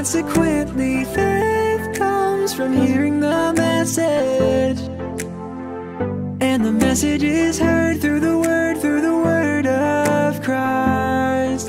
Consequently, faith comes from hearing the message. And the message is heard through the word, through the word of Christ.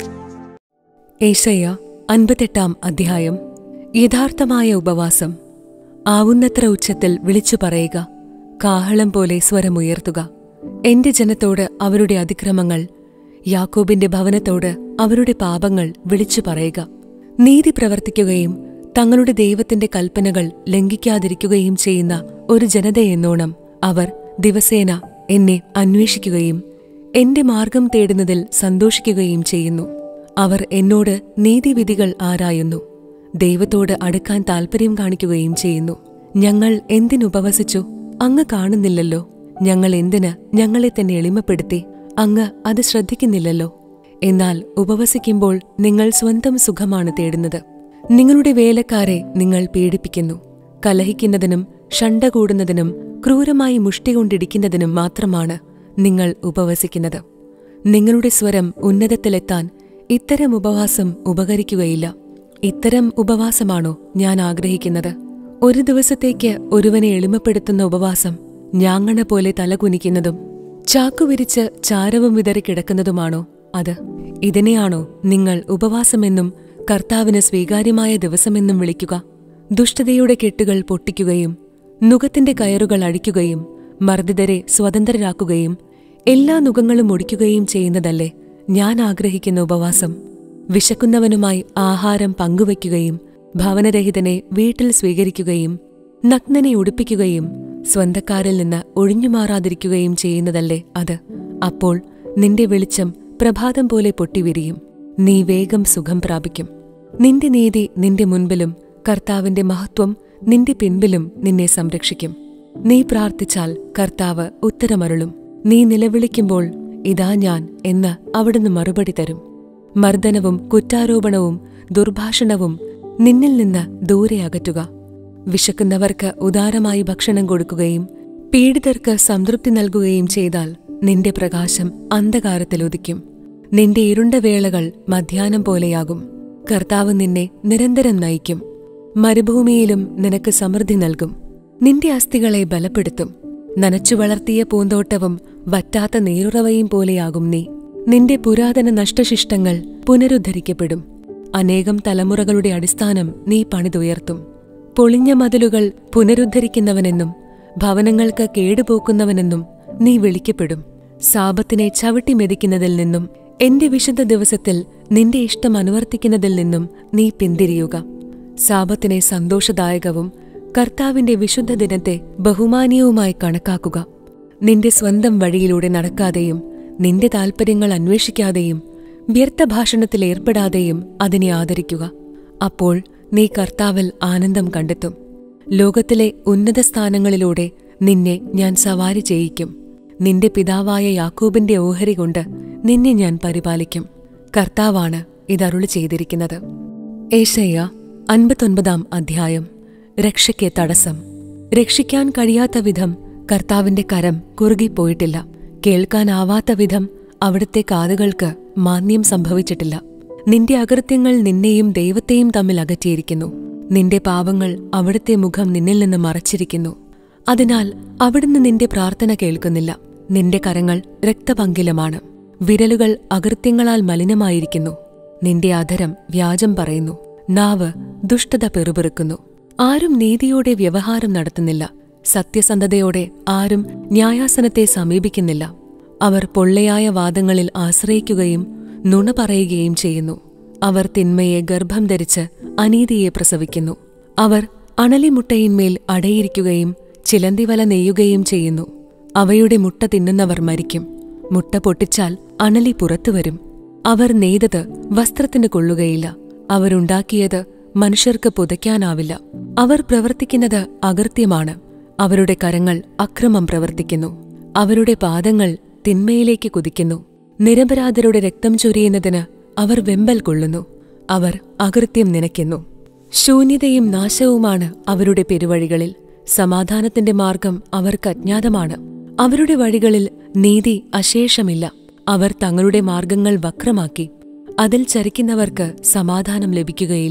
ഏശയ്യ അൻപത്തെട്ടാം അധ്യായം യഥാർത്ഥമായ ഉപവാസം ആവുന്നത്ര ഉച്ചത്തിൽ വിളിച്ചു പറയുക കാഹളം പോലെ സ്വരമുയർത്തുക എന്റെ ജനത്തോട് അവരുടെ അതിക്രമങ്ങൾ യാക്കോബിന്റെ ഭവനത്തോട് അവരുടെ പാപങ്ങൾ വിളിച്ചു പറയുക നീതി പ്രവർത്തിക്കുകയും തങ്ങളുടെ ദൈവത്തിന്റെ കൽപ്പനകൾ ലംഘിക്കാതിരിക്കുകയും ചെയ്യുന്ന ഒരു ജനതയെന്നോണം അവർ ദിവസേന എന്നെ അന്വേഷിക്കുകയും എന്റെ മാർഗം തേടുന്നതിൽ സന്തോഷിക്കുകയും ചെയ്യുന്നു അവർ എന്നോട് നീതിവിധികൾ ആരായുന്നു ദൈവത്തോട് അടുക്കാൻ താൽപര്യം കാണിക്കുകയും ചെയ്യുന്നു ഞങ്ങൾ എന്തിനുപവസിച്ചു അങ്ങ് കാണുന്നില്ലല്ലോ ഞങ്ങൾ എന്തിന് ഞങ്ങളെ തന്നെ എളിമപ്പെടുത്തി അങ്ങ് അത് ശ്രദ്ധിക്കുന്നില്ലല്ലോ എന്നാൽ ഉപവസിക്കുമ്പോൾ നിങ്ങൾ സ്വന്തം സുഖമാണ് തേടുന്നത് നിങ്ങളുടെ വേലക്കാരെ നിങ്ങൾ പീഡിപ്പിക്കുന്നു കലഹിക്കുന്നതിനും ഷണ്ട കൂടുന്നതിനും ക്രൂരമായി മുഷ്ടി കൊണ്ടിടിക്കുന്നതിനും മാത്രമാണ് നിങ്ങൾ ഉപവസിക്കുന്നത് നിങ്ങളുടെ സ്വരം ഉന്നതത്തിലെത്താൻ ഇത്തരം ഉപവാസം ഉപകരിക്കുകയില്ല ഇത്തരം ഉപവാസമാണോ ഞാൻ ആഗ്രഹിക്കുന്നത് ഒരു ദിവസത്തേക്ക് ഒരുവനെ എളിമപ്പെടുത്തുന്ന ഉപവാസം ഞാങ്ങണ പോലെ തലകുനിക്കുന്നതും ചാക്കുവിരിച്ച് ചാരവും വിതറി കിടക്കുന്നതുമാണോ അത് ഇതിനെയാണോ നിങ്ങൾ ഉപവാസമെന്നും കർത്താവിന് സ്വീകാര്യമായ ദിവസമെന്നും വിളിക്കുക ദുഷ്ടതയുടെ കെട്ടുകൾ പൊട്ടിക്കുകയും നുകത്തിന്റെ കയറുകൾ അഴിക്കുകയും മർദ്ദിതരെ സ്വതന്ത്രരാക്കുകയും എല്ലാ നുകങ്ങളും ഒടിക്കുകയും ചെയ്യുന്നതല്ലേ ഞാൻ ആഗ്രഹിക്കുന്ന ഉപവാസം വിശക്കുന്നവനുമായി ആഹാരം പങ്കുവയ്ക്കുകയും ഭവനരഹിതനെ വീട്ടിൽ സ്വീകരിക്കുകയും നഗ്നനെ ഉടുപ്പിക്കുകയും സ്വന്തക്കാരിൽ നിന്ന് ഒഴിഞ്ഞുമാറാതിരിക്കുകയും ചെയ്യുന്നതല്ലേ അത് അപ്പോൾ നിന്റെ വെളിച്ചം പ്രഭാതം പോലെ പൊട്ടിവിരിയും നീ വേഗം സുഖം പ്രാപിക്കും നിന്റെ നീതി നിന്റെ മുൻപിലും കർത്താവിന്റെ മഹത്വം നിന്റെ പിൻപിലും നിന്നെ സംരക്ഷിക്കും നീ പ്രാർത്ഥിച്ചാൽ കർത്താവ് ഉത്തരമരുളും നീ നിലവിളിക്കുമ്പോൾ ഇതാ ഞാൻ എന്ന് അവിടുന്ന് മറുപടി തരും മർദ്ദനവും കുറ്റാരോപണവും ദുർഭാഷണവും നിന്നിൽ നിന്ന് ദൂരെ അകറ്റുക വിശക്കുന്നവർക്ക് ഉദാരമായി ഭക്ഷണം കൊടുക്കുകയും പീഡിതർക്ക് സംതൃപ്തി നൽകുകയും ചെയ്താൽ നിന്റെ പ്രകാശം അന്ധകാരത്തിൽ ഉദിക്കും നിന്റെ ഇരുണ്ട വേളകൾ മധ്യാനം പോലെയാകും കർത്താവ് നിന്നെ നിരന്തരം നയിക്കും മരുഭൂമിയിലും നിനക്ക് സമൃദ്ധി നൽകും നിന്റെ അസ്ഥികളെ ബലപ്പെടുത്തും നനച്ചു വളർത്തിയ പൂന്തോട്ടവും വറ്റാത്ത നീരുറവയും പോലെയാകും നീ നിന്റെ പുരാതന നഷ്ടശിഷ്ടങ്ങൾ പുനരുദ്ധരിക്കപ്പെടും അനേകം തലമുറകളുടെ അടിസ്ഥാനം നീ പണിതുയർത്തും പൊളിഞ്ഞ മതിലുകൾ പുനരുദ്ധരിക്കുന്നവനെന്നും ഭവനങ്ങൾക്ക് കേടുപോക്കുന്നവനെന്നും നീ വിളിക്കപ്പെടും സാപത്തിനെ ചവിട്ടി മെതിക്കുന്നതിൽ നിന്നും എന്റെ വിശുദ്ധ ദിവസത്തിൽ നിന്റെ ഇഷ്ടം അനുവർത്തിക്കുന്നതിൽ നിന്നും നീ പിന്തിരിയുക സാപത്തിനെ സന്തോഷദായകവും കർത്താവിന്റെ വിശുദ്ധ ദിനത്തെ ബഹുമാനീയവുമായി കണക്കാക്കുക നിന്റെ സ്വന്തം വഴിയിലൂടെ നടക്കാതെയും നിന്റെ താൽപ്പര്യങ്ങൾ അന്വേഷിക്കാതെയും വ്യർത്ഥഭാഷണത്തിൽ ഏർപ്പെടാതെയും അതിനെ ആദരിക്കുക അപ്പോൾ നീ കർത്താവിൽ ആനന്ദം കണ്ടെത്തും ലോകത്തിലെ ഉന്നത സ്ഥാനങ്ങളിലൂടെ നിന്നെ ഞാൻ സവാരി ചെയ്യിക്കും നിന്റെ പിതാവായ യാക്കോബിന്റെ ഓഹരി കൊണ്ട് നിന്നെ ഞാൻ പരിപാലിക്കും കർത്താവാണ് ഇതരുളി ചെയ്തിരിക്കുന്നത് ഏഷയ്യ അൻപത്തൊൻപതാം അധ്യായം രക്ഷയ്ക്ക് തടസ്സം രക്ഷിക്കാൻ കഴിയാത്ത വിധം കർത്താവിന്റെ കരം കുറുകിപ്പോയിട്ടില്ല കേൾക്കാനാവാത്ത വിധം അവിടുത്തെ കാതുകൾക്ക് മാന്യം സംഭവിച്ചിട്ടില്ല നിന്റെ അകൃത്യങ്ങൾ നിന്നെയും ദൈവത്തെയും തമ്മിൽ അകറ്റിയിരിക്കുന്നു നിന്റെ പാപങ്ങൾ അവിടുത്തെ മുഖം നിന്നിൽ നിന്ന് മറച്ചിരിക്കുന്നു അതിനാൽ അവിടുന്ന് നിന്റെ പ്രാർത്ഥന കേൾക്കുന്നില്ല നിന്റെ കരങ്ങൾ രക്തപങ്കിലമാണ് വിരലുകൾ അകൃത്യങ്ങളാൽ മലിനമായിരിക്കുന്നു നിന്റെ അധരം വ്യാജം പറയുന്നു നാവ് ദുഷ്ടത പെറുപിറുക്കുന്നു ആരും നീതിയോടെ വ്യവഹാരം നടത്തുന്നില്ല സത്യസന്ധതയോടെ ആരും ന്യായാസനത്തെ സമീപിക്കുന്നില്ല അവർ പൊള്ളയായ വാദങ്ങളിൽ ആശ്രയിക്കുകയും നുണ പറയുകയും ചെയ്യുന്നു അവർ തിന്മയെ ഗർഭം ധരിച്ച് അനീതിയെ പ്രസവിക്കുന്നു അവർ അണലിമുട്ടയിന്മേൽ അടയിരിക്കുകയും ചിലന്തിവല നെയ്യുകയും ചെയ്യുന്നു അവയുടെ മുട്ട തിന്നുന്നവർ മരിക്കും മുട്ട പൊട്ടിച്ചാൽ അണലി പുറത്തുവരും അവർ നെയ്തത് വസ്ത്രത്തിന് കൊള്ളുകയില്ല അവരുണ്ടാക്കിയത് മനുഷ്യർക്ക് പുതയ്ക്കാനാവില്ല അവർ പ്രവർത്തിക്കുന്നത് അകൃത്യമാണ് അവരുടെ കരങ്ങൾ അക്രമം പ്രവർത്തിക്കുന്നു അവരുടെ പാദങ്ങൾ തിന്മയിലേക്ക് കുതിക്കുന്നു നിരപരാധരുടെ രക്തം ചൊരിയുന്നതിന് അവർ വെമ്പൽ കൊള്ളുന്നു അവർ അകൃത്യം നനയ്ക്കുന്നു ശൂന്യതയും നാശവുമാണ് അവരുടെ പെരുവഴികളിൽ സമാധാനത്തിന്റെ മാർഗം അവർക്ക് അജ്ഞാതമാണ് അവരുടെ വഴികളിൽ നീതി അശേഷമില്ല അവർ തങ്ങളുടെ മാർഗങ്ങൾ വക്രമാക്കി അതിൽ ചരിക്കുന്നവർക്ക് സമാധാനം ലഭിക്കുകയില്ല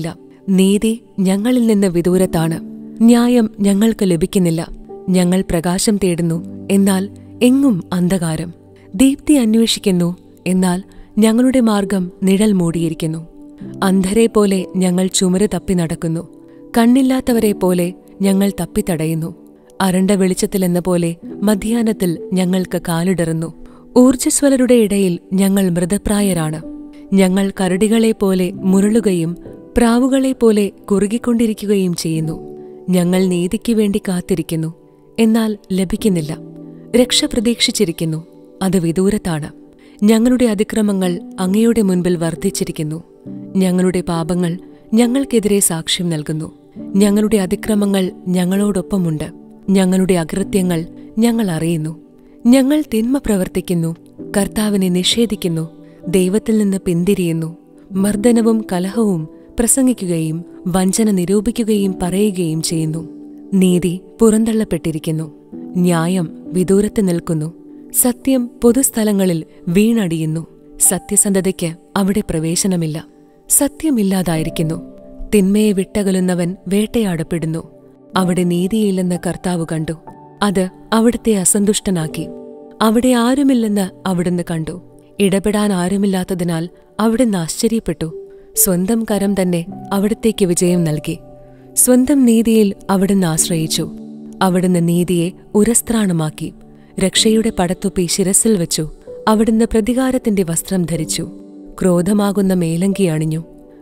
നീതി ഞങ്ങളിൽ നിന്ന് വിദൂരത്താണ് ന്യായം ഞങ്ങൾക്ക് ലഭിക്കുന്നില്ല ഞങ്ങൾ പ്രകാശം തേടുന്നു എന്നാൽ എങ്ങും അന്ധകാരം ദീപ്തി അന്വേഷിക്കുന്നു എന്നാൽ ഞങ്ങളുടെ മാർഗം നിഴൽ മൂടിയിരിക്കുന്നു അന്ധരെ പോലെ ഞങ്ങൾ ചുമര് തപ്പി നടക്കുന്നു കണ്ണില്ലാത്തവരെ പോലെ ഞങ്ങൾ തപ്പിത്തടയുന്നു അരണ്ട വെളിച്ചത്തിലെന്ന പോലെ മധ്യാഹ്നത്തിൽ ഞങ്ങൾക്ക് കാലിടറുന്നു ഊർജ്ജസ്വലരുടെ ഇടയിൽ ഞങ്ങൾ മൃതപ്രായരാണ് ഞങ്ങൾ കരടികളെപ്പോലെ മുരളുകയും പ്രാവുകളെപ്പോലെ കുറുകിക്കൊണ്ടിരിക്കുകയും ചെയ്യുന്നു ഞങ്ങൾ നീതിക്ക് വേണ്ടി കാത്തിരിക്കുന്നു എന്നാൽ ലഭിക്കുന്നില്ല രക്ഷ പ്രതീക്ഷിച്ചിരിക്കുന്നു അത് വിദൂരത്താണ് ഞങ്ങളുടെ അതിക്രമങ്ങൾ അങ്ങയുടെ മുൻപിൽ വർദ്ധിച്ചിരിക്കുന്നു ഞങ്ങളുടെ പാപങ്ങൾ ഞങ്ങൾക്കെതിരെ സാക്ഷ്യം നൽകുന്നു ഞങ്ങളുടെ അതിക്രമങ്ങൾ ഞങ്ങളോടൊപ്പമുണ്ട് ഞങ്ങളുടെ അകൃത്യങ്ങൾ ഞങ്ങൾ അറിയുന്നു ഞങ്ങൾ തിന്മ പ്രവർത്തിക്കുന്നു കർത്താവിനെ നിഷേധിക്കുന്നു ദൈവത്തിൽ നിന്ന് പിന്തിരിയുന്നു മർദ്ദനവും കലഹവും പ്രസംഗിക്കുകയും വഞ്ചന നിരൂപിക്കുകയും പറയുകയും ചെയ്യുന്നു നീതി പുറന്തള്ളപ്പെട്ടിരിക്കുന്നു ന്യായം വിദൂരത്ത് നിൽക്കുന്നു സത്യം പൊതുസ്ഥലങ്ങളിൽ വീണടിയുന്നു സത്യസന്ധതയ്ക്ക് അവിടെ പ്രവേശനമില്ല സത്യമില്ലാതായിരിക്കുന്നു തിന്മയെ വിട്ടകലുന്നവൻ വേട്ടയാടപ്പെടുന്നു അവിടെ നീതിയില്ലെന്ന് കർത്താവ് കണ്ടു അത് അവിടുത്തെ അസന്തുഷ്ടനാക്കി അവിടെ ആരുമില്ലെന്ന് അവിടുന്ന് കണ്ടു ഇടപെടാൻ ആരുമില്ലാത്തതിനാൽ അവിടുന്ന് ആശ്ചര്യപ്പെട്ടു സ്വന്തം കരം തന്നെ അവിടത്തേക്ക് വിജയം നൽകി സ്വന്തം നീതിയിൽ അവിടുന്ന് ആശ്രയിച്ചു അവിടുന്ന് നീതിയെ ഉരസ്ത്രാണമാക്കി രക്ഷയുടെ പടത്തുപ്പി ശിരസിൽ വെച്ചു അവിടുന്ന് പ്രതികാരത്തിന്റെ വസ്ത്രം ധരിച്ചു ക്രോധമാകുന്ന മേലങ്കി അണിഞ്ഞു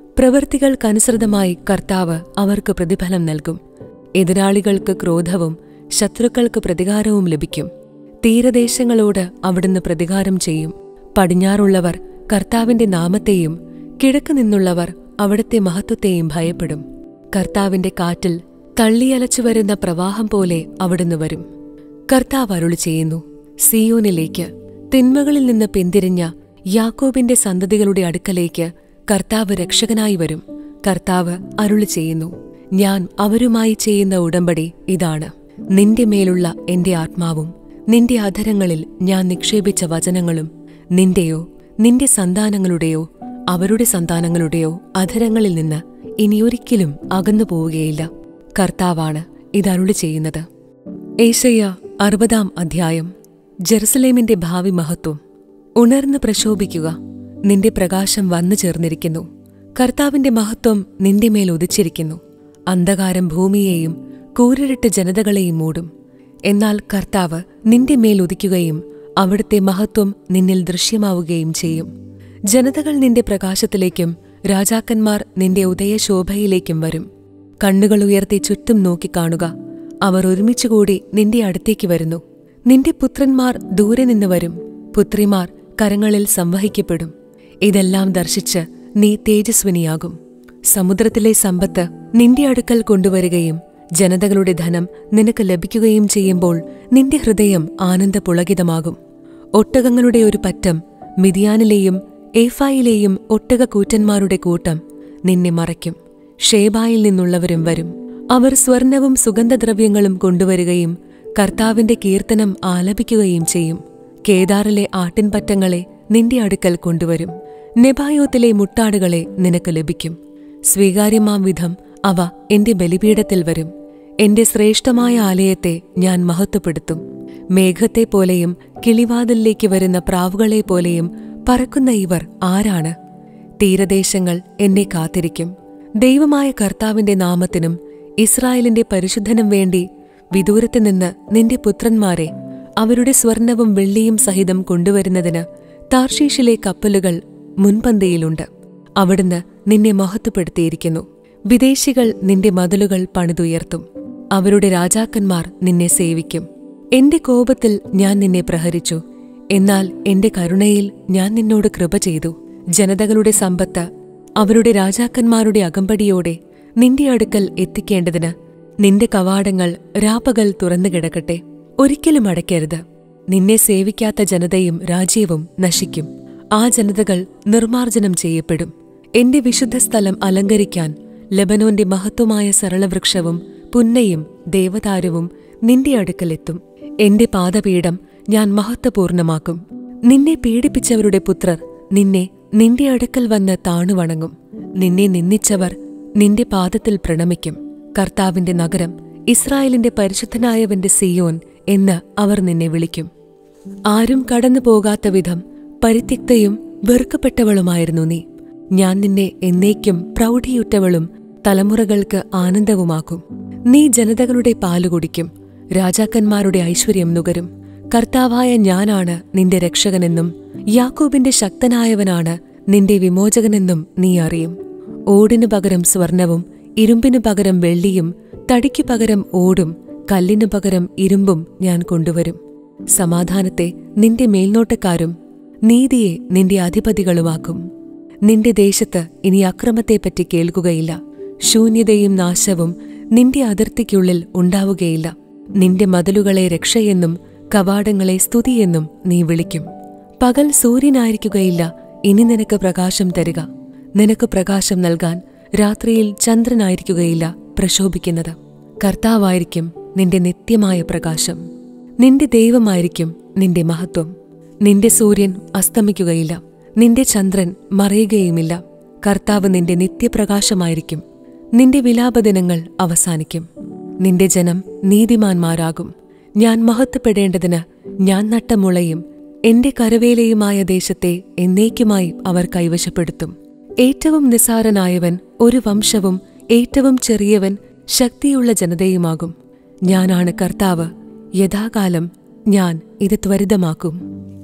പ്രവൃത്തികൾക്കനുസൃതമായി കർത്താവ് അവർക്ക് പ്രതിഫലം നൽകും എതിരാളികൾക്ക് ക്രോധവും ശത്രുക്കൾക്ക് പ്രതികാരവും ലഭിക്കും തീരദേശങ്ങളോട് അവിടുന്ന് പ്രതികാരം ചെയ്യും പടിഞ്ഞാറുള്ളവർ കർത്താവിന്റെ നാമത്തെയും കിഴക്ക് നിന്നുള്ളവർ അവിടുത്തെ മഹത്വത്തെയും ഭയപ്പെടും കർത്താവിന്റെ കാറ്റിൽ തള്ളിയലച്ചു വരുന്ന പ്രവാഹം പോലെ അവിടുന്ന് വരും കർത്താവ് അരുളി ചെയ്യുന്നു സിയോനിലേക്ക് തിന്മകളിൽ നിന്ന് പിന്തിരിഞ്ഞ യാക്കോബിന്റെ സന്തതികളുടെ അടുക്കലേക്ക് കർത്താവ് രക്ഷകനായി വരും കർത്താവ് അരുളി ചെയ്യുന്നു ഞാൻ അവരുമായി ചെയ്യുന്ന ഉടമ്പടി ഇതാണ് നിന്റെ മേലുള്ള എന്റെ ആത്മാവും നിന്റെ അധരങ്ങളിൽ ഞാൻ നിക്ഷേപിച്ച വചനങ്ങളും നിന്റെയോ നിന്റെ സന്താനങ്ങളുടെയോ അവരുടെ സന്താനങ്ങളുടെയോ അധരങ്ങളിൽ നിന്ന് ഇനിയൊരിക്കലും അകന്നു പോവുകയില്ല കർത്താവാണ് ഇതരുളി ചെയ്യുന്നത് ഏശയ്യ അറുപതാം അധ്യായം ജെറുസലേമിന്റെ ഭാവി മഹത്വം ഉണർന്ന് പ്രശോഭിക്കുക നിന്റെ പ്രകാശം വന്നു ചേർന്നിരിക്കുന്നു കർത്താവിന്റെ മഹത്വം നിന്റെ മേൽ ഉദിച്ചിരിക്കുന്നു അന്ധകാരം ഭൂമിയെയും കൂരിരുട്ട് ജനതകളെയും മൂടും എന്നാൽ കർത്താവ് നിന്റെ മേൽ ഉദിക്കുകയും അവിടുത്തെ മഹത്വം നിന്നിൽ ദൃശ്യമാവുകയും ചെയ്യും ജനതകൾ നിന്റെ പ്രകാശത്തിലേക്കും രാജാക്കന്മാർ നിന്റെ ഉദയശോഭയിലേക്കും വരും കണ്ണുകൾ ഉയർത്തി ചുറ്റും നോക്കിക്കാണുക അവർ ഒരുമിച്ചുകൂടി നിന്റെ അടുത്തേക്ക് വരുന്നു നിന്റെ പുത്രന്മാർ ദൂരെ നിന്ന് വരും പുത്രിമാർ കരങ്ങളിൽ സംവഹിക്കപ്പെടും ഇതെല്ലാം ദർശിച്ച് നീ തേജസ്വിനിയാകും സമുദ്രത്തിലെ സമ്പത്ത് നിന്റെ അടുക്കൽ കൊണ്ടുവരികയും ജനതകളുടെ ധനം നിനക്ക് ലഭിക്കുകയും ചെയ്യുമ്പോൾ നിന്റെ ഹൃദയം ആനന്ദപുളകിതമാകും ഒട്ടകങ്ങളുടെ ഒരു പറ്റം മിതിയാനിലെയും ഏഫായിലെയും ഒട്ടകക്കൂറ്റന്മാരുടെ കൂട്ടം നിന്നെ മറയ്ക്കും ഷേബായിൽ നിന്നുള്ളവരും വരും അവർ സ്വർണവും സുഗന്ധദ്രവ്യങ്ങളും കൊണ്ടുവരികയും കർത്താവിന്റെ കീർത്തനം ആലപിക്കുകയും ചെയ്യും കേദാറിലെ ആട്ടിൻപറ്റങ്ങളെ നിന്റെ അടുക്കൽ കൊണ്ടുവരും നെബായോത്തിലെ മുട്ടാടുകളെ നിനക്ക് ലഭിക്കും സ്വീകാര്യമാം വിധം അവ എന്റെ ബലിപീഠത്തിൽ വരും എന്റെ ശ്രേഷ്ഠമായ ആലയത്തെ ഞാൻ മഹത്വപ്പെടുത്തും മേഘത്തെപ്പോലെയും കിളിവാതിലിലേക്ക് വരുന്ന പ്രാവുകളെപ്പോലെയും പറക്കുന്ന ഇവർ ആരാണ് തീരദേശങ്ങൾ എന്നെ കാത്തിരിക്കും ദൈവമായ കർത്താവിന്റെ നാമത്തിനും ഇസ്രായേലിന്റെ പരിശുദ്ധനും വേണ്ടി വിദൂരത്ത് നിന്ന് നിന്റെ പുത്രന്മാരെ അവരുടെ സ്വർണവും വെള്ളിയും സഹിതം കൊണ്ടുവരുന്നതിന് താർഷീഷിലെ കപ്പലുകൾ മുൻപന്തിയിലുണ്ട് അവിടുന്ന് നിന്നെ മഹത്വപ്പെടുത്തിയിരിക്കുന്നു വിദേശികൾ നിന്റെ മതിലുകൾ പണിതുയർത്തും അവരുടെ രാജാക്കന്മാർ നിന്നെ സേവിക്കും എന്റെ കോപത്തിൽ ഞാൻ നിന്നെ പ്രഹരിച്ചു എന്നാൽ എന്റെ കരുണയിൽ ഞാൻ നിന്നോട് കൃപ ചെയ്തു ജനതകളുടെ സമ്പത്ത് അവരുടെ രാജാക്കന്മാരുടെ അകമ്പടിയോടെ നിന്റെ അടുക്കൽ എത്തിക്കേണ്ടതിന് നിന്റെ കവാടങ്ങൾ രാപ്പകൽ തുറന്നു കിടക്കട്ടെ ഒരിക്കലും അടയ്ക്കരുത് നിന്നെ സേവിക്കാത്ത ജനതയും രാജ്യവും നശിക്കും ആ ജനതകൾ നിർമാർജനം ചെയ്യപ്പെടും എന്റെ വിശുദ്ധ സ്ഥലം അലങ്കരിക്കാൻ ലബനോന്റെ മഹത്വമായ സരളവൃക്ഷവും പുന്നയും ദേവതാരവും നിന്റെ അടുക്കലെത്തും എന്റെ പാദപീഠം ഞാൻ മഹത്വപൂർണമാക്കും നിന്നെ പീഡിപ്പിച്ചവരുടെ പുത്രർ നിന്നെ നിന്റെ അടുക്കൽ വന്ന് താണുവണങ്ങും നിന്നെ നിന്ദിച്ചവർ നിന്റെ പാദത്തിൽ പ്രണമിക്കും കർത്താവിന്റെ നഗരം ഇസ്രായേലിന്റെ പരിശുദ്ധനായവന്റെ സിയോൻ എന്ന് അവർ നിന്നെ വിളിക്കും ആരും കടന്നു പോകാത്ത വിധം പരിത്യക്തയും വെറുക്കപ്പെട്ടവളുമായിരുന്നു നീ ഞാൻ നിന്നെ എന്നേക്കും പ്രൗഢിയുറ്റവളും തലമുറകൾക്ക് ആനന്ദവുമാക്കും നീ ജനതകളുടെ പാല് കുടിക്കും രാജാക്കന്മാരുടെ ഐശ്വര്യം നുകരും കർത്താവായ ഞാനാണ് നിന്റെ രക്ഷകനെന്നും യാക്കോബിന്റെ ശക്തനായവനാണ് നിന്റെ വിമോചകനെന്നും നീ അറിയും ഓടിനു പകരം സ്വർണവും ഇരുമ്പിനു പകരം വെള്ളിയും തടിക്കു പകരം ഓടും കല്ലിനു പകരം ഇരുമ്പും ഞാൻ കൊണ്ടുവരും സമാധാനത്തെ നിന്റെ മേൽനോട്ടക്കാരും നീതിയെ നിന്റെ അധിപതികളുമാക്കും നിന്റെ ദേശത്ത് ഇനി അക്രമത്തെപ്പറ്റി കേൾക്കുകയില്ല ശൂന്യതയും നാശവും നിന്റെ അതിർത്തിക്കുള്ളിൽ ഉണ്ടാവുകയില്ല നിന്റെ മതിലുകളെ രക്ഷയെന്നും കവാടങ്ങളെ സ്തുതിയെന്നും നീ വിളിക്കും പകൽ സൂര്യനായിരിക്കുകയില്ല ഇനി നിനക്ക് പ്രകാശം തരിക നിനക്ക് പ്രകാശം നൽകാൻ രാത്രിയിൽ ചന്ദ്രനായിരിക്കുകയില്ല പ്രശോഭിക്കുന്നത് കർത്താവായിരിക്കും നിന്റെ നിത്യമായ പ്രകാശം നിന്റെ ദൈവമായിരിക്കും നിന്റെ മഹത്വം നിന്റെ സൂര്യൻ അസ്തമിക്കുകയില്ല നിന്റെ ചന്ദ്രൻ മറയുകയുമില്ല കർത്താവ് നിന്റെ നിത്യപ്രകാശമായിരിക്കും നിന്റെ വിലാപദിനങ്ങൾ അവസാനിക്കും നിന്റെ ജനം നീതിമാന്മാരാകും ഞാൻ മഹത്വപ്പെടേണ്ടതിന് ഞാൻ നട്ട മുളയും എന്റെ കരവേലയുമായ ദേശത്തെ എന്നേക്കുമായി അവർ കൈവശപ്പെടുത്തും ഏറ്റവും നിസാരനായവൻ ഒരു വംശവും ഏറ്റവും ചെറിയവൻ ശക്തിയുള്ള ജനതയുമാകും ഞാനാണ് കർത്താവ് യഥാകാലം ഞാൻ ഇത് ത്വരിതമാക്കും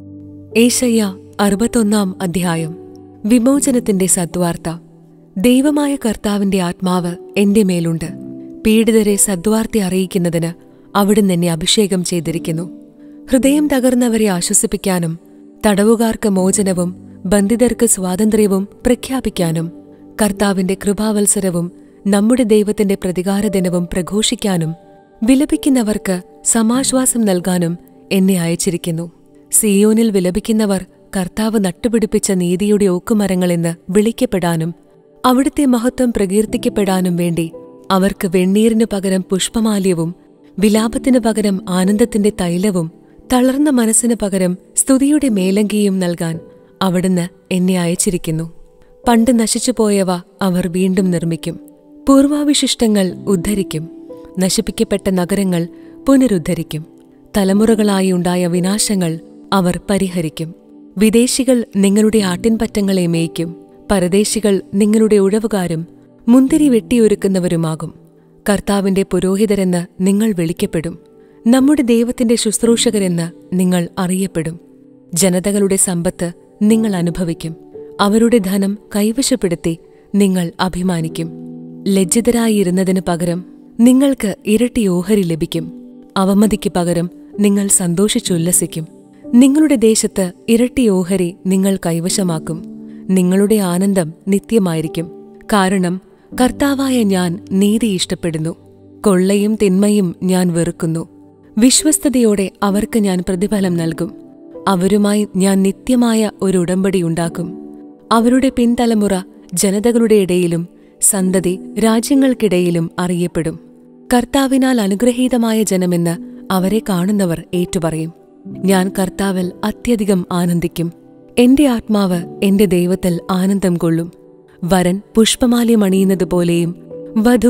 ഏശയ്യ അറുപത്തൊന്നാം അധ്യായം വിമോചനത്തിന്റെ സദ്വാർത്ത ദൈവമായ കർത്താവിന്റെ ആത്മാവ് എന്റെ മേലുണ്ട് പീഡിതരെ സദ്വാർത്ത അറിയിക്കുന്നതിന് അവിടുന്ന് എന്നെ അഭിഷേകം ചെയ്തിരിക്കുന്നു ഹൃദയം തകർന്നവരെ ആശ്വസിപ്പിക്കാനും തടവുകാർക്ക് മോചനവും ബന്ധിതർക്ക് സ്വാതന്ത്ര്യവും പ്രഖ്യാപിക്കാനും കർത്താവിന്റെ കൃപാവത്സരവും നമ്മുടെ ദൈവത്തിന്റെ പ്രതികാരദിനവും പ്രഘോഷിക്കാനും വിലപിക്കുന്നവർക്ക് സമാശ്വാസം നൽകാനും എന്നെ അയച്ചിരിക്കുന്നു സിയോനിൽ വിലപിക്കുന്നവർ കർത്താവ് നട്ടുപിടിപ്പിച്ച നീതിയുടെ ഓക്കുമരങ്ങളെന്ന് വിളിക്കപ്പെടാനും അവിടുത്തെ മഹത്വം പ്രകീർത്തിക്കപ്പെടാനും വേണ്ടി അവർക്ക് വെണ്ണീറിനു പകരം പുഷ്പമാല്യവും വിലാപത്തിനു പകരം ആനന്ദത്തിന്റെ തൈലവും തളർന്ന മനസ്സിനു പകരം സ്തുതിയുടെ മേലങ്കിയും നൽകാൻ അവിടുന്ന് എന്നെ അയച്ചിരിക്കുന്നു പണ്ട് നശിച്ചുപോയവ അവർ വീണ്ടും നിർമ്മിക്കും പൂർവാവിശിഷ്ടങ്ങൾ ഉദ്ധരിക്കും നശിപ്പിക്കപ്പെട്ട നഗരങ്ങൾ പുനരുദ്ധരിക്കും തലമുറകളായി ഉണ്ടായ വിനാശങ്ങൾ അവർ പരിഹരിക്കും വിദേശികൾ നിങ്ങളുടെ ആട്ടിൻപറ്റങ്ങളെ മേയ്ക്കും പരദേശികൾ നിങ്ങളുടെ ഉഴവുകാരും മുന്തിരി വെട്ടിയൊരുക്കുന്നവരുമാകും കർത്താവിന്റെ പുരോഹിതരെന്ന് നിങ്ങൾ വിളിക്കപ്പെടും നമ്മുടെ ദൈവത്തിന്റെ ശുശ്രൂഷകരെന്ന് നിങ്ങൾ അറിയപ്പെടും ജനതകളുടെ സമ്പത്ത് നിങ്ങൾ അനുഭവിക്കും അവരുടെ ധനം കൈവശപ്പെടുത്തി നിങ്ങൾ അഭിമാനിക്കും ലജ്ജിതരായിരുന്നതിനു പകരം നിങ്ങൾക്ക് ഇരട്ടി ഓഹരി ലഭിക്കും അവമതിക്ക് പകരം നിങ്ങൾ സന്തോഷിച്ചുല്ലസിക്കും നിങ്ങളുടെ ദേശത്ത് ഇരട്ടി ഓഹരി നിങ്ങൾ കൈവശമാക്കും നിങ്ങളുടെ ആനന്ദം നിത്യമായിരിക്കും കാരണം കർത്താവായ ഞാൻ നീതി ഇഷ്ടപ്പെടുന്നു കൊള്ളയും തിന്മയും ഞാൻ വെറുക്കുന്നു വിശ്വസ്തയോടെ അവർക്ക് ഞാൻ പ്രതിഫലം നൽകും അവരുമായി ഞാൻ നിത്യമായ ഒരു ഉടമ്പടി ഉണ്ടാക്കും അവരുടെ പിൻതലമുറ ജനതകളുടെ ഇടയിലും സന്തതി രാജ്യങ്ങൾക്കിടയിലും അറിയപ്പെടും കർത്താവിനാൽ അനുഗ്രഹീതമായ ജനമെന്ന് അവരെ കാണുന്നവർ ഏറ്റുപറയും ഞാൻ കർത്താവിൽ അത്യധികം ആനന്ദിക്കും എന്റെ ആത്മാവ് എന്റെ ദൈവത്തിൽ ആനന്ദം കൊള്ളും വരൻ പുഷ്പമാല്യമണിയുന്നതുപോലെയും വധു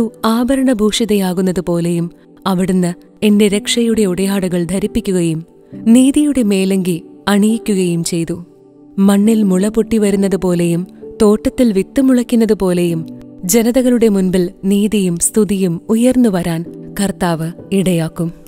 ആഭരണഭൂഷിതയാകുന്നതുപോലെയും അവിടുന്ന് എന്റെ രക്ഷയുടെ ഉടയാടകൾ ധരിപ്പിക്കുകയും നീതിയുടെ മേലങ്കി അണിയിക്കുകയും ചെയ്തു മണ്ണിൽ മുള പൊട്ടിവരുന്നതുപോലെയും തോട്ടത്തിൽ വിത്ത് മുളയ്ക്കുന്നതുപോലെയും ജനതകളുടെ മുൻപിൽ നീതിയും സ്തുതിയും ഉയർന്നു വരാൻ കർത്താവ് ഇടയാക്കും